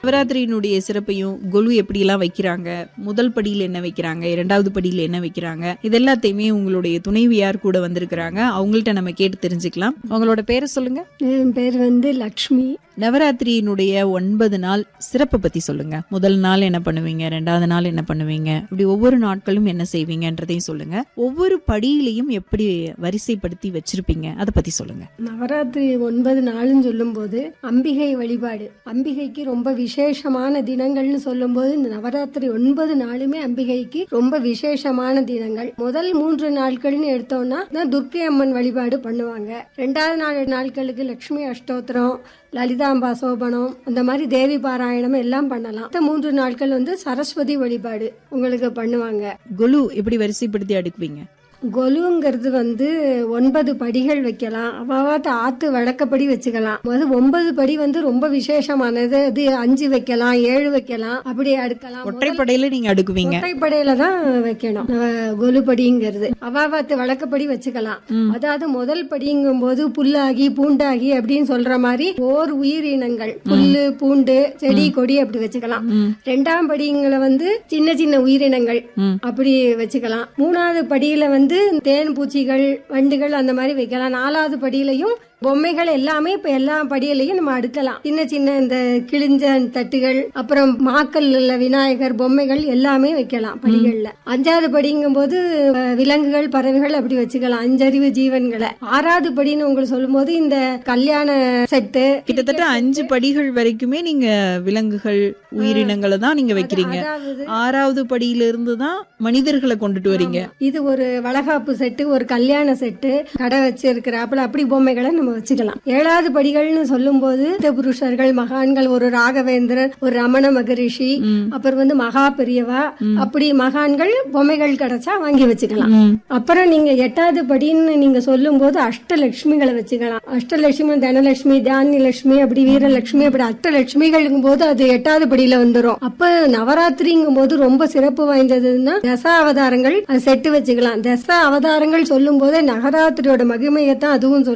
நவராத்திரியினுடைய சிறப்பையும் கொலு எப்படி எல்லாம் வைக்கிறாங்க முதல் படியில என்ன வைக்கிறாங்க இரண்டாவது படியில என்ன வைக்கிறாங்க இது எல்லாத்தையுமே உங்களுடைய துணைவியார் கூட வந்திருக்கிறாங்க அவங்கள்ட்ட நம்ம கேட்டு தெரிஞ்சுக்கலாம் உங்களோட பேரை சொல்லுங்க என் பேர் வந்து லக்ஷ்மி நவராத்திரியினுடைய ஒன்பது நாள் சிறப்பை பத்தி சொல்லுங்க முதல் நாள் என்ன பண்ணுவீங்க ரெண்டாவது நாள் என்ன பண்ணுவீங்க இப்படி ஒவ்வொரு நாட்களும் என்ன செய்வீங்கன்றதையும் சொல்லுங்க ஒவ்வொரு படியிலையும் எப்படி வரிசைப்படுத்தி வச்சிருப்பீங்க அதை பத்தி சொல்லுங்க நவராத்திரி ஒன்பது நாளுன்னு சொல்லும்போது அம்பிகை வழிபாடு அம்பிகைக்கு ரொம்ப விசேஷமான தினங்கள்னு சொல்லும்போது இந்த நவராத்திரி ஒன்பது நாளுமே அம்பிகைக்கு ரொம்ப விசேஷமான தினங்கள் முதல் மூன்று நாட்கள்னு எடுத்தோம்னா தான் துர்க்கை அம்மன் வழிபாடு பண்ணுவாங்க ரெண்டாவது நாலு நாட்களுக்கு லக்ஷ்மி அஷ்டோத்திரம் லலிதாம்பா சோபனம் அந்த மாதிரி தேவி பாராயணம் எல்லாம் பண்ணலாம் மத்த மூன்று நாட்கள் வந்து சரஸ்வதி வழிபாடு உங்களுக்கு பண்ணுவாங்க கொலு எப்படி வரிசைப்படுத்தி அடுக்குவீங்க கொலுங்கிறது வந்து ஒன்பது படிகள் வைக்கலாம் அவாவாத்த ஆத்து வழக்கப்படி வச்சுக்கலாம் அது ஒன்பது படி வந்து ரொம்ப விசேஷமானது அது அஞ்சு வைக்கலாம் ஏழு வைக்கலாம் அப்படி அடுக்கலாம் ஒற்றைப்படையில நீங்க அடுக்குவீங்க ஒற்றைப்படையில தான் வைக்கணும் அஹ் கொலு படிங்கிறது அவாவாத்து வழக்கப்படி வச்சுக்கலாம் அதாவது முதல் படிங்கும் போது புல்லாகி பூண்டாகி அப்படின்னு சொல்ற மாதிரி ஓர் உயிரினங்கள் புல்லு பூண்டு செடி கொடி அப்படி வச்சுக்கலாம் ரெண்டாம் படிங்களை வந்து சின்ன சின்ன உயிரினங்கள் ம். அப்படி வச்சுக்கலாம் மூணாவது படியில வந்து தேன் பூச்சிகள் வண்டுகள் அந்த மாதிரி வைக்கலாம் நாலாவது படியிலையும் பொம்மைகள் எல்லாமே இப்ப எல்லா படியிலையும் நம்ம அடுக்கலாம் சின்ன சின்ன இந்த கிழிஞ்ச தட்டுகள் அப்புறம் மாக்கல் உள்ள விநாயகர் பொம்மைகள் எல்லாமே வைக்கலாம் படிகள்ல அஞ்சாவது படிங்கும் போது அஹ், விலங்குகள் பறவைகள் அப்படி வச்சுக்கலாம் அஞ்சறிவு ஜீவன்களை ஆறாவது படின்னு உங்களுக்கு சொல்லும்போது இந்த கல்யாண செட்டு கிட்டத்தட்ட அஞ்சு படிகள் வரைக்குமே நீங்க விலங்குகள் உயிரினங்களை தான் நீங்க வைக்கிறீங்க அதாவது ஆறாவது படியில இருந்து தான் மனிதர்களை கொண்டுட்டு வரீங்க இது ஒரு வளகாப்பு செட்டு ஒரு கல்யாண செட்டு கடை வச்சிருக்கிறாப்புல அப்படி பொம்மைகளை நம்ம வச்சுக்கலாம் ஏழாவது படிகள்னு சொல்லும்போது சித்த புருஷர்கள் மகான்கள் ஒரு ராகவேந்திரர் ஒரு ரமண மகரிஷி அப்புறம் வந்து மகா பெரியவா அப்படி மகான்கள் பொம்மைகள் கிடைச்சா வாங்கி வச்சுக்கலாம் ம். அப்புறம் நீங்க எட்டாவது படின்னு நீங்க சொல்லும் போது அஷ்டலட்சுமிகளை வச்சுக்கலாம் அஷ்டலட்சுமி தனலட்சுமி தானியலட்சுமி அப்படி வீரலட்சுமி அப்படி அஷ்டலட்சுமிகளுங்கும் போது அது எட்டாவது படியில வந்துரும் அப்ப நவராத்திரிங்கும் போது ரொம்ப சிறப்பு வாய்ந்ததுன்னா தச அவதாரங்கள் அது செட்டு வச்சுக்கலாம் தச அவதாரங்கள் சொல்லும் போதே நவராத்திரியோட மகிமையத்தான் அதுவும் சொல்லும்